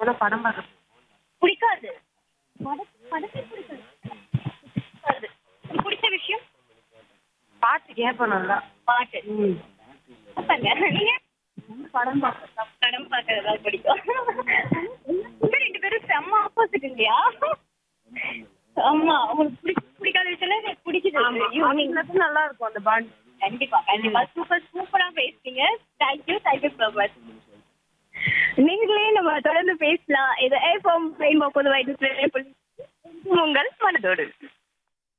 ஆனா படம் பார்க்க பிடிக்காது படம் படத்தை பிடிக்காது பிடிக்காது. பிடிச்ச விஷயம் பாட்டு கேட்பேன் நல்லா பாட்டு ம் சூப்பர்ங்க நீங்க படம் பார்க்க படம் பார்க்கறதா பிடிக்கும் உங்க ரெண்டு பேரும் செம்ம ஆப்போசிட் இல்லையா ஆமா உங்களுக்கு பிடி பிடிக்காத விஷயம் எனக்கு பிடிக்குது ஈவினிங் அவங்களுக்கு நல்லா இருக்கும் அந்த பாண்ட் கண்டிப்பா கண்டிப்பா சூப்பர் சூப்பரா பேசுறீங்க தேங்க்யூ தேங்க்யூ ஸோ மச் நீங்களே நம்ம தொடர்ந்து பேசலாம் இது ஏ ஃபார்ம் ரெயின்போ பொதுவாக உங்கள் மனதோடு